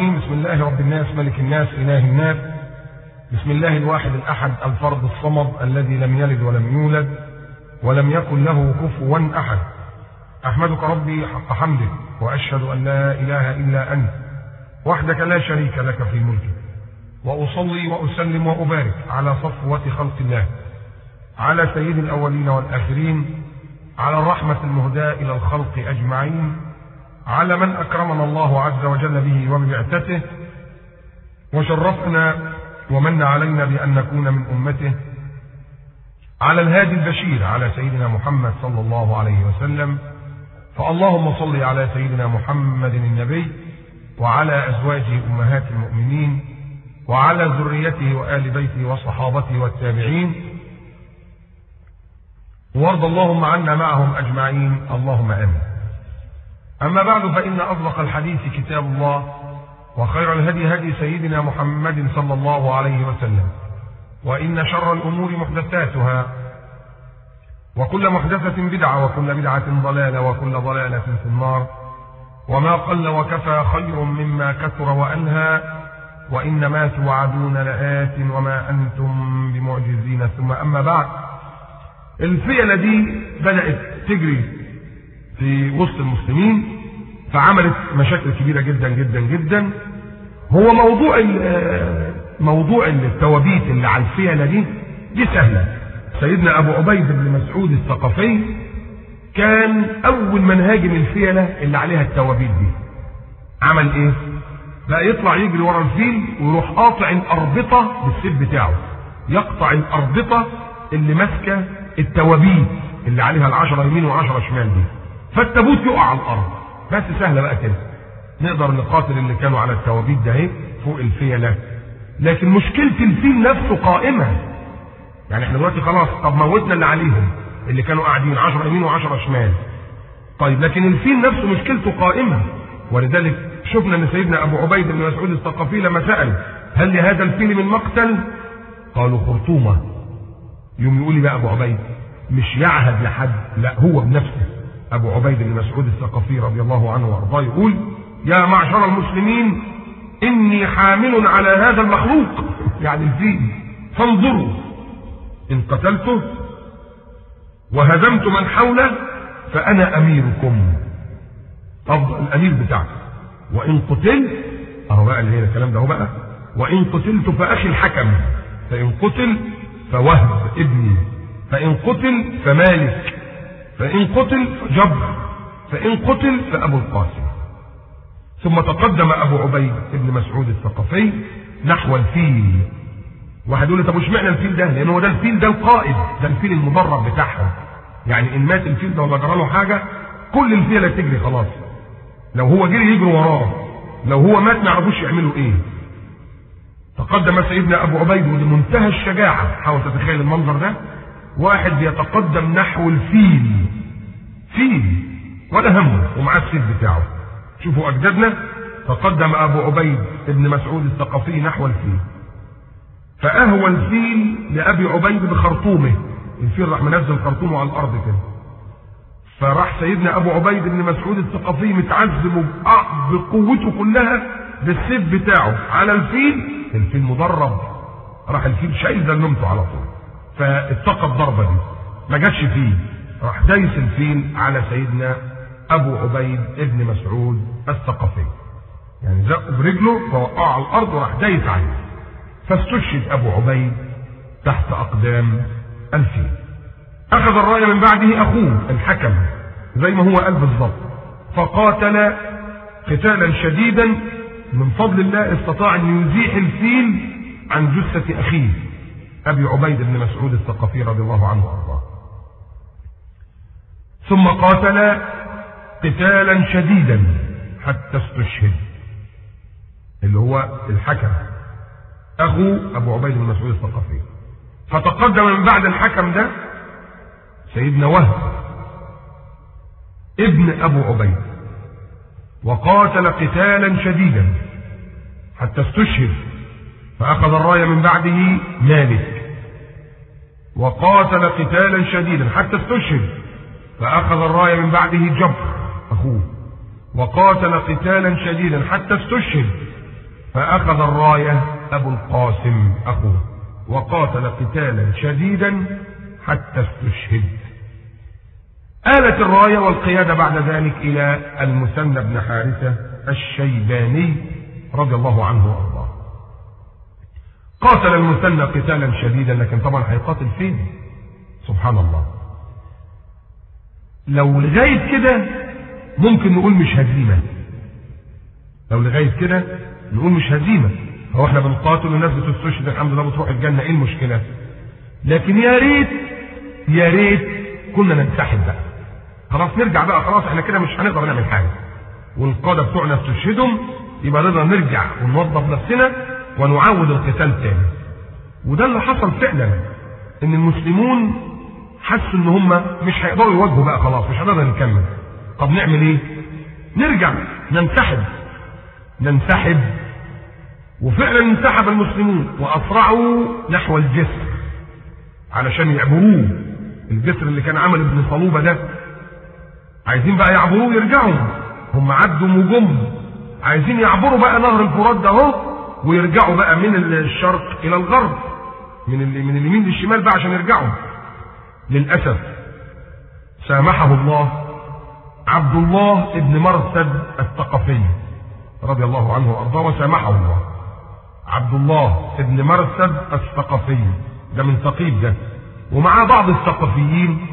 الرحيم بسم الله رب الناس ملك الناس إله الناس بسم الله الواحد الأحد الفرد الصمد الذي لم يلد ولم يولد ولم يكن له كفوا أحد أحمدك ربي حق حمدك وأشهد أن لا إله إلا أنت وحدك لا شريك لك في ملكك وأصلي وأسلم وأبارك على صفوة خلق الله على سيد الأولين والآخرين على الرحمة المهداة إلى الخلق أجمعين على من أكرمنا الله عز وجل به وببعثته وشرفنا ومن علينا بأن نكون من أمته على الهادي البشير على سيدنا محمد صلى الله عليه وسلم فاللهم صل على سيدنا محمد النبي وعلى أزواجه أمهات المؤمنين وعلى ذريته وآل بيته وصحابته والتابعين وارض اللهم عنا معهم أجمعين اللهم آمين أما بعد فإن أصدق الحديث كتاب الله وخير الهدي هدي سيدنا محمد صلى الله عليه وسلم وإن شر الأمور محدثاتها وكل محدثة بدعة وكل بدعة ضلالة وكل ضلالة في النار وما قل وكفى خير مما كثر وأنهى وإنما توعدون لآت وما أنتم بمعجزين ثم أما بعد الفيلة دي بدأت تجري في وسط المسلمين فعملت مشاكل كبيرة جدا جدا جدا هو موضوع موضوع التوابيت اللي على الفيلة دي دي سهلة سيدنا أبو عبيد بن مسعود الثقفي كان أول من هاجم الفيلة اللي عليها التوابيت دي عمل إيه؟ بقى يطلع يجري ورا الفيل ويروح قاطع الأربطة بالسيف بتاعه يقطع الأربطة اللي ماسكة التوابيت اللي عليها العشرة يمين وعشرة شمال دي فالتابوت يقع على الأرض بس سهلة بقى كده نقدر نقاتل اللي كانوا على التوابيت ده اهي فوق الفيلة لكن مشكلة الفيل نفسه قائمة يعني احنا دلوقتي خلاص طب موتنا اللي عليهم اللي كانوا قاعدين 10 يمين و10 شمال طيب لكن الفيل نفسه مشكلته قائمة ولذلك شفنا ان سيدنا ابو عبيد بن مسعود الثقفي لما سأل هل لهذا الفيل من مقتل قالوا خرطومة يوم يقول لي بقى ابو عبيد مش يعهد لحد لا هو بنفسه ابو عبيد بن مسعود الثقفي رضي الله عنه وارضاه يقول يا معشر المسلمين اني حامل على هذا المخلوق يعني الفيل فانظروا ان قتلته وهزمت من حوله فانا اميركم افضل الامير بتاعكم وان قتلت اهو بقى اللي هي الكلام ده اهو بقى وان قتلت فاخي الحكم فان قتل فوهب ابني فان قتل فمالك فان قتل فجبر فان قتل فابو القاسم ثم تقدم ابو عبيد بن مسعود الثقفي نحو الفيل واحد يقول لي طب اشمعنى الفيل ده؟ لان هو ده الفيل ده القائد ده الفيل المدرب بتاعهم يعني ان مات الفيل ده ولا جرى له حاجه كل الفيله تجري خلاص لو هو جري يجروا وراه لو هو مات ما يعرفوش يعملوا ايه تقدم سيدنا ابو عبيد بمنتهى الشجاعه حاول تتخيل المنظر ده واحد بيتقدم نحو الفيل فيل ولا همه ومعاه السيف بتاعه شوفوا اجدادنا تقدم ابو عبيد بن مسعود الثقفي نحو الفيل فاهوى الفيل لابي عبيد بخرطومه الفيل راح منزل خرطومه على الارض كده فراح سيدنا ابو عبيد بن مسعود الثقفي متعذب بقوته كلها بالسيف بتاعه على الفيل الفيل مدرب راح الفيل شايل ذنمته على طول فاتقى الضربه دي ما جاتش فيه راح دايس الفيل على سيدنا ابو عبيد بن مسعود الثقفي يعني زقه برجله فوقعه على الارض وراح دايس عليه فاستشهد ابو عبيد تحت اقدام الفيل اخذ الرايه من بعده اخوه الحكم زي ما هو قال بالظبط فقاتل قتالا شديدا من فضل الله استطاع ان يزيح الفيل عن جثه اخيه ابي عبيد بن مسعود الثقفي رضي الله عنه وارضاه ثم قاتل قتالا شديدا حتى استشهد اللي هو الحكم اخو ابو عبيد بن مسعود الثقفي فتقدم من بعد الحكم ده سيدنا وهب ابن ابو عبيد وقاتل قتالا شديدا حتى استشهد فاخذ الرايه من بعده مالك وقاتل قتالا شديدا حتى استشهد فاخذ الرايه من بعده جبر اخوه وقاتل قتالا شديدا حتى استشهد فأخذ الراية أبو القاسم أخوه وقاتل قتالا شديدا حتى استشهد آلت الراية والقيادة بعد ذلك إلى المثنى بن حارثة الشيباني رضي الله عنه وأرضاه قاتل المثنى قتالا شديدا لكن طبعا هيقاتل فين سبحان الله لو لغاية كده ممكن نقول مش هزيمة لو لغاية كده نقول مش هزيمة هو احنا بنقاتل والناس بتستشهد الحمد لله بتروح الجنة ايه المشكلة لكن يا ريت يا ريت كنا ننسحب بقى خلاص نرجع بقى خلاص احنا كده مش هنقدر نعمل حاجة والقادة بتوعنا استشهدهم يبقى نقدر نرجع ونوظف نفسنا ونعود القتال تاني وده اللي حصل فعلا ان المسلمون حسوا ان هم مش هيقدروا يواجهوا بقى خلاص مش هنقدر نكمل طب نعمل ايه نرجع ننسحب ننسحب وفعلا انسحب المسلمون واسرعوا نحو الجسر علشان يعبروه الجسر اللي كان عمل ابن صلوبه ده عايزين بقى يعبروه ويرجعوا هم عدوا وجم عايزين يعبروا بقى نهر الفرات ده اهو ويرجعوا بقى من الشرق الى الغرب من ال- من اليمين للشمال بقى عشان يرجعوا للاسف سامحه الله عبد الله ابن مرثد الثقفي رضي الله عنه وارضاه وسامحه الله عبد الله ابن مرثد الثقفي ده من ثقيف ده ومعاه بعض الثقفيين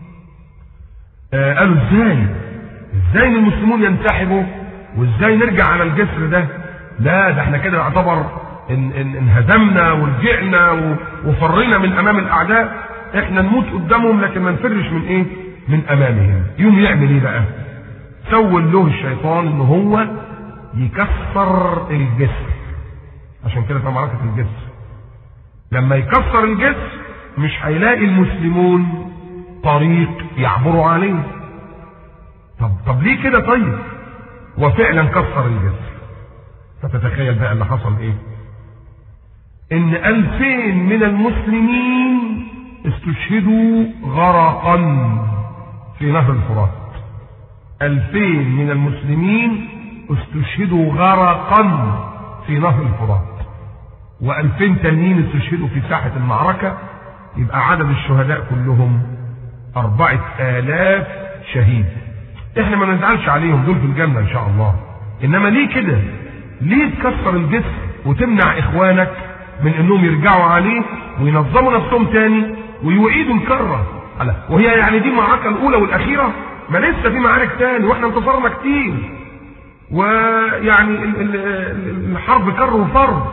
آه قالوا ازاي ازاي المسلمون ينسحبوا وازاي نرجع على الجسر ده لا ده احنا كده يعتبر ان ان انهزمنا ورجعنا و- وفرينا من امام الاعداء احنا نموت قدامهم لكن ما نفرش من ايه من امامهم يوم يعمل ايه بقى سول له الشيطان ان هو يكسر الجسر عشان كده في معركه الجسر لما يكسر الجسر مش هيلاقي المسلمون طريق يعبروا عليه طب طب ليه كده طيب وفعلا كسر الجسر فتتخيل بقى اللي حصل ايه ان الفين من المسلمين استشهدوا غرقا في نهر الفرات الفين من المسلمين استشهدوا غرقا في نهر الفرات والفين تانيين استشهدوا في ساحة المعركة يبقى عدد الشهداء كلهم أربعة آلاف شهيد احنا ما نزعلش عليهم دول في الجنة ان شاء الله انما ليه كده ليه تكسر الجسر وتمنع اخوانك من انهم يرجعوا عليه وينظموا نفسهم تاني ويعيدوا الكرة على وهي يعني دي المعركة الاولى والاخيرة ما لسه في معارك تاني واحنا انتصرنا كتير ويعني ال- ال- ال- الحرب كر وفر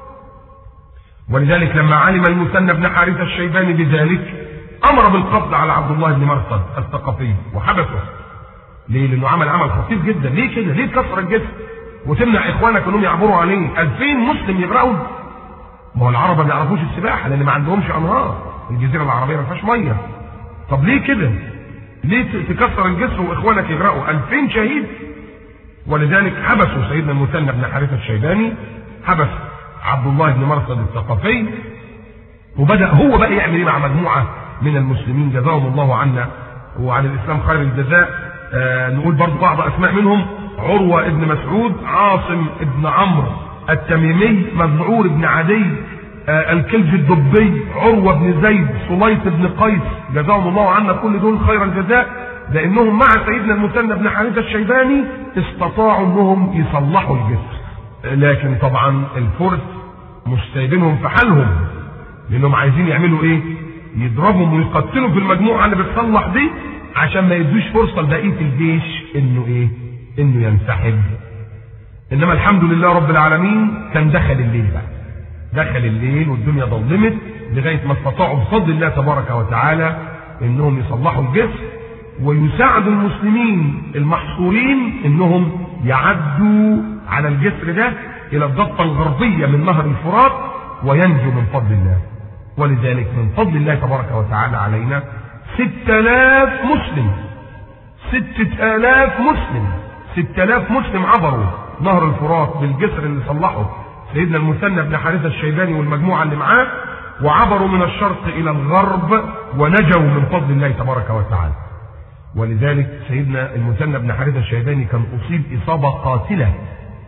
ولذلك لما علم المثنى بن حارثة الشيباني بذلك امر بالقبض على عبد الله بن مرصد الثقفي وحبسه ليه؟ لانه عمل عمل خطير جدا، ليه كده؟ ليه تكسر الجسر؟ وتمنع اخوانك انهم يعبروا عليه، 2000 مسلم يغرقوا؟ ما هو العرب ما بيعرفوش السباحه لان ما عندهمش انهار، الجزيره العربيه ما فيهاش ميه. طب ليه كده؟ ليه ت- تكسر الجسر واخوانك يغرقوا؟ 2000 شهيد؟ ولذلك حبسوا سيدنا المثنى بن حارثه الشيباني حبس عبد الله بن مرصد الثقفي وبدا هو بقى يعمل ايه مع مجموعه من المسلمين جزاهم الله عنا وعن الاسلام خير الجزاء آه نقول برضو بعض اسماء منهم عروه ابن مسعود عاصم ابن عمرو التميمي مذعور بن عدي آه الكلب الدبي عروه بن زيد سليط بن قيس جزاهم الله عنا كل دول خير الجزاء لانهم مع سيدنا المثنى بن حارثه الشيباني استطاعوا انهم يصلحوا الجسر لكن طبعا الفرس مش سايبينهم في حالهم لانهم عايزين يعملوا ايه يضربهم ويقتلوا في المجموعه اللي بتصلح دي عشان ما يدوش فرصه لبقيه الجيش انه ايه انه ينسحب انما الحمد لله رب العالمين كان دخل الليل بقى دخل الليل والدنيا ظلمت لغايه ما استطاعوا بفضل الله تبارك وتعالى انهم يصلحوا الجسر ويساعدوا المسلمين المحصورين انهم يعدوا على الجسر ده الى الضفه الغربيه من نهر الفرات وينجوا من فضل الله ولذلك من فضل الله تبارك وتعالى علينا ستة آلاف مسلم ستة آلاف مسلم ستة آلاف مسلم عبروا نهر الفرات بالجسر اللي صلحه سيدنا المثنى بن حارثة الشيباني والمجموعة اللي معاه وعبروا من الشرق إلى الغرب ونجوا من فضل الله تبارك وتعالى ولذلك سيدنا المثنى بن حارثة الشيباني كان أصيب إصابة قاتلة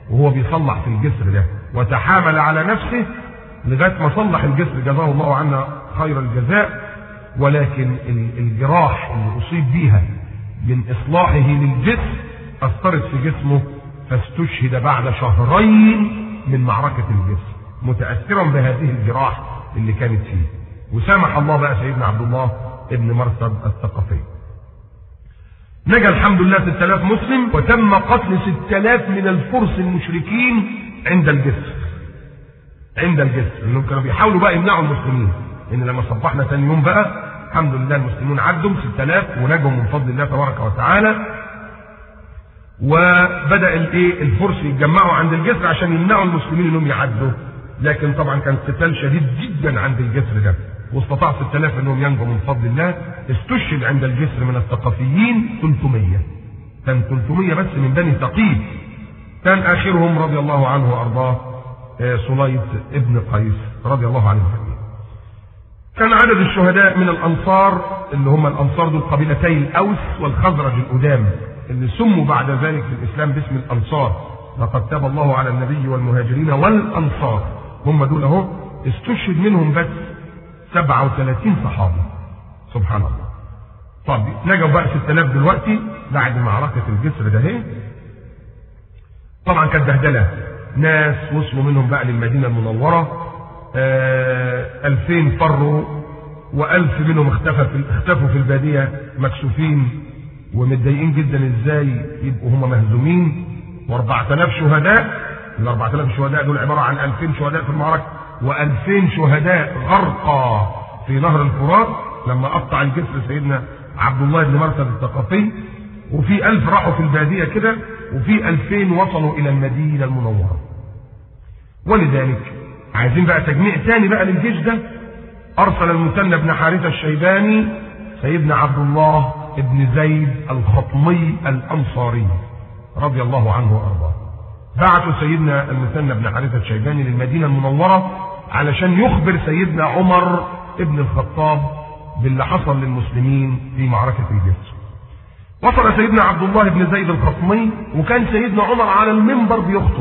وهو بيصلح في الجسر ده وتحامل على نفسه لغايه ما صلح الجسر جزاه الله عنا خير الجزاء ولكن الجراح اللي اصيب بيها من اصلاحه للجسر اثرت في جسمه فاستشهد بعد شهرين من معركه الجسر متاثرا بهذه الجراح اللي كانت فيه وسامح الله بقى سيدنا عبد الله ابن مرثد الثقفي نجا الحمد لله 6000 مسلم وتم قتل 6000 من الفرس المشركين عند الجسر عند الجسر انهم كانوا بيحاولوا بقى يمنعوا المسلمين ان لما صبحنا ثاني يوم بقى الحمد لله المسلمون عدوا 6000 ونجوا من فضل الله تبارك وتعالى وبدا الايه الفرس يتجمعوا عند الجسر عشان يمنعوا المسلمين انهم يعدوا لكن طبعا كان قتال شديد جدا عند الجسر ده واستطاع 6000 انهم ينجوا من فضل الله استشهد عند الجسر من الثقفيين 300 كان 300 بس من بني ثقيف كان اخرهم رضي الله عنه وارضاه سليط ابن قيس رضي الله عنه كان عدد الشهداء من الانصار اللي هم الانصار دول قبيلتي الاوس والخزرج القدام اللي سموا بعد ذلك في الاسلام باسم الانصار لقد تاب الله على النبي والمهاجرين والانصار هم دول اهو استشهد منهم بس 37 صحابي سبحان الله طب نجوا بقى 6000 دلوقتي بعد معركة الجسر ده اهي طبعا كانت بهدلة ناس وصلوا منهم بقى للمدينة المنورة آه 2000 فروا وألف منهم اختفى في اختفوا في البادية مكسوفين ومتضايقين جدا ازاي يبقوا هم مهزومين و4000 شهداء ال 4000 شهداء دول عبارة عن 2000 شهداء في المعركة و2000 شهداء غرقى في نهر الفرات لما قطع الجسر سيدنا عبد الله بن مرثد الثقفي وفي ألف راحوا في البادية كده وفي ألفين وصلوا إلى المدينة المنورة ولذلك عايزين بقى تجميع تاني بقى للجيش ده أرسل المثنى بن حارثة الشيباني سيدنا عبد الله بن زيد الخطمي الأنصاري رضي الله عنه وأرضاه بعثوا سيدنا المثنى بن حارثة الشيباني للمدينة المنورة علشان يخبر سيدنا عمر ابن الخطاب باللي حصل للمسلمين في معركة الجسر وصل سيدنا عبد الله بن زيد الخطمي وكان سيدنا عمر على المنبر بيخطب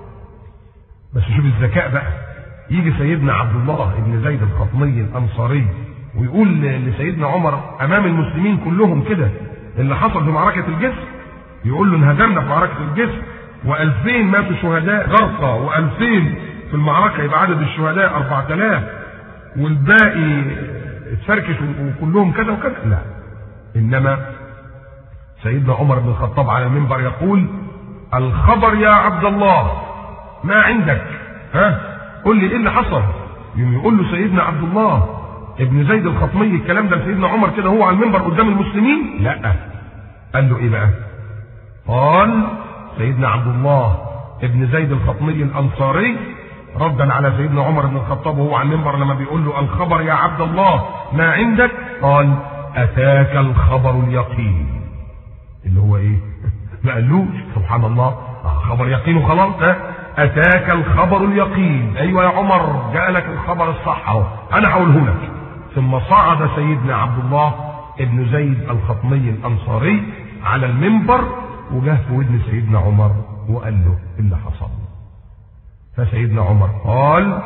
بس شوف الذكاء بقى يجي سيدنا عبد الله بن زيد الخطمي الانصاري ويقول لسيدنا عمر امام المسلمين كلهم كده اللي حصل في معركة الجسر يقول له انهزمنا في معركة الجسر وألفين ماتوا شهداء غرقى وألفين في المعركة يبقى عدد الشهداء أربعة آلاف والباقي اتفركش وكلهم كذا وكذا لا إنما سيدنا عمر بن الخطاب على المنبر يقول الخبر يا عبد الله ما عندك ها قل لي ايه اللي حصل يقول له سيدنا عبد الله ابن زيد الخطمي الكلام ده لسيدنا عمر كده هو على المنبر قدام المسلمين لا قال له ايه بقى قال سيدنا عبد الله ابن زيد الخطمي الانصاري ردا على سيدنا عمر بن الخطاب وهو على المنبر لما بيقول له الخبر يا عبد الله ما عندك قال اتاك الخبر اليقين اللي هو ايه ما قالوش سبحان الله خبر يقين وخلاص ده اتاك الخبر اليقين ايوه يا عمر جاء لك الخبر الصح اهو انا هقوله لك ثم صعد سيدنا عبد الله ابن زيد الخطمي الانصاري على المنبر وجاه في ودن سيدنا عمر وقال له اللي حصل فسيدنا عمر قال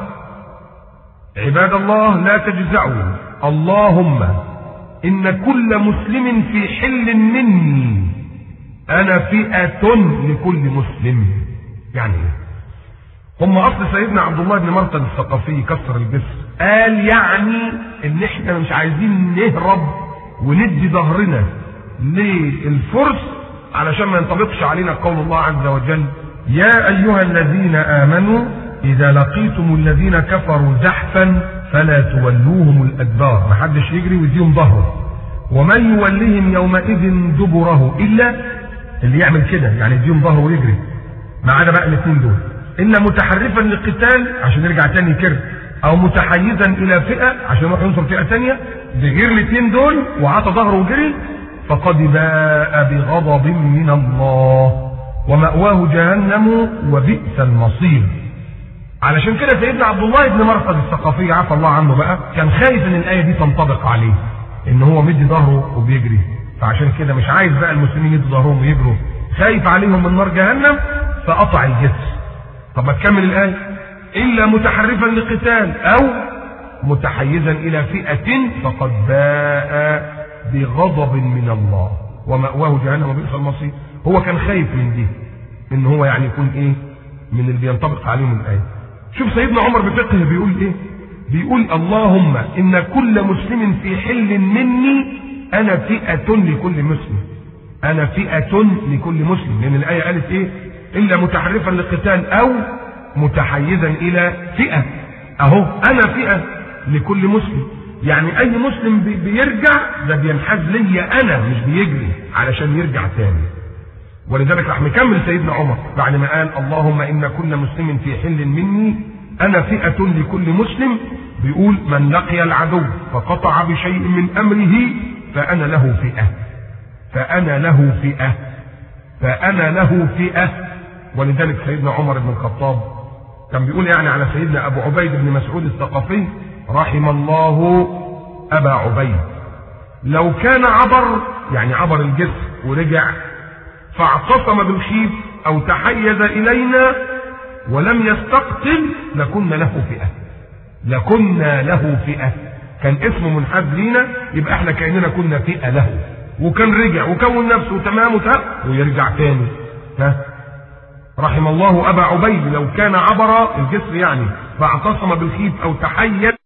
عباد الله لا تجزعوا اللهم ان كل مسلم في حل مني انا فئة لكل مسلم يعني ايه هم اصل سيدنا عبد الله بن مرتد الثقفي كسر الجسر قال يعني ان احنا مش عايزين نهرب وندي ظهرنا للفرس علشان ما ينطبقش علينا قول الله عز وجل يا ايها الذين امنوا اذا لقيتم الذين كفروا زحفا فلا تولوهم الادبار ما حدش يجري ويديهم ظهره ومن يوليهم يومئذ دبره الا اللي يعمل كده يعني يديهم ظهره ويجري ما عدا بقى الاثنين دول الا متحرفا للقتال عشان يرجع تاني كر او متحيزا الى فئه عشان يروح ينصر فئه تانيه بغير الاثنين دول وعطى ظهره وجري فقد باء بغضب من الله ومأواه جهنم وبئس المصير علشان كده سيدنا عبد الله بن مرقد الثقفي عفى الله عنه بقى كان خايف ان الايه دي تنطبق عليه ان هو مدي ظهره وبيجري فعشان كده مش عايز بقى المسلمين يدوا ظهرهم ويجروا خايف عليهم من نار جهنم فقطع الجسر طب ما تكمل الآية إلا متحرفا لقتال أو متحيزا إلى فئة فقد باء بغضب من الله ومأواه جهنم وبئس المصير هو كان خايف من دي ان هو يعني يكون ايه من اللي بينطبق عليهم الآية شوف سيدنا عمر بفقه بيقول ايه بيقول اللهم ان كل مسلم في حل مني انا فئة لكل مسلم انا فئة لكل مسلم لان الآية قالت ايه الا متحرفا للقتال او متحيزا الى فئة اهو انا فئة لكل مسلم يعني اي مسلم بي- بيرجع ده بينحاز ليا انا مش بيجري علشان يرجع تاني ولذلك راح مكمل سيدنا عمر بعد ما قال اللهم ان كل مسلم في حل مني انا فئة لكل مسلم بيقول من لقي العدو فقطع بشيء من امره فانا له فئة فانا له فئة فانا له فئة ولذلك سيدنا عمر بن الخطاب كان بيقول يعني على سيدنا ابو عبيد بن مسعود الثقفي رحم الله ابا عبيد لو كان عبر يعني عبر الجسر ورجع فاعتصم بالخيف او تحيز الينا ولم يستقتل لكنا له فئه لكنا له فئه كان اسمه منحاز لينا يبقى احنا كاننا كنا فئه له وكان رجع وكون نفسه تمام وتمام ويرجع تاني ها رحم الله ابا عبيد لو كان عبر الجسر يعني فاعتصم بالخيف او تحيز